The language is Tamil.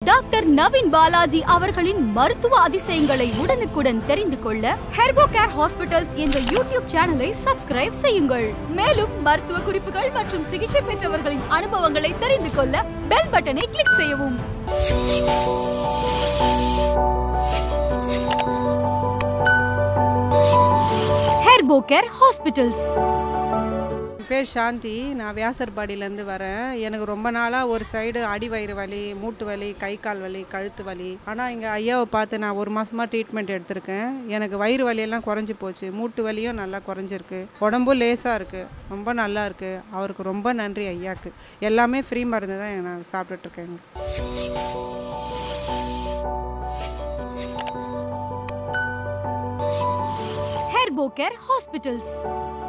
டாக்டர் நவீன் பாலாஜி அவர்களின் மருத்துவ அதிசயங்களை உடனுக்குடன் தெரிந்து கொள்ள ஹெர்போ கேர் ஹாஸ்பிட்டல்ஸ் என்ற யூடியூப் சேனலை சப்ஸ்கிரைப் செய்யுங்கள் மேலும் மருத்துவ குறிப்புகள் மற்றும் சிகிச்சை பெற்றவர்களின் அனுபவங்களை தெரிந்து கொள்ள பெல் பட்டனை கிளிக் செய்யவும் ஹெர்போ கேர் ஹாஸ்பிட்டல்ஸ் என் பேர் சாந்தி நான் வியாசர்பாடியிலேருந்து வரேன் எனக்கு ரொம்ப நாளாக ஒரு சைடு அடி வயிறு வலி மூட்டு வலி கை கால் வலி கழுத்து வலி ஆனால் இங்கே ஐயாவை பார்த்து நான் ஒரு மாதமாக ட்ரீட்மெண்ட் எடுத்திருக்கேன் எனக்கு வயிறு வலியெல்லாம் குறைஞ்சி போச்சு மூட்டு வலியும் நல்லா குறைஞ்சிருக்கு உடம்பும் லேசாக இருக்குது ரொம்ப நல்லா இருக்குது அவருக்கு ரொம்ப நன்றி ஐயாக்கு எல்லாமே ஃப்ரீ மருந்து தான் நான் சாப்பிட்டுட்ருக்கேங்க ஹெர்போ கேர் ஹாஸ்பிட்டல்ஸ்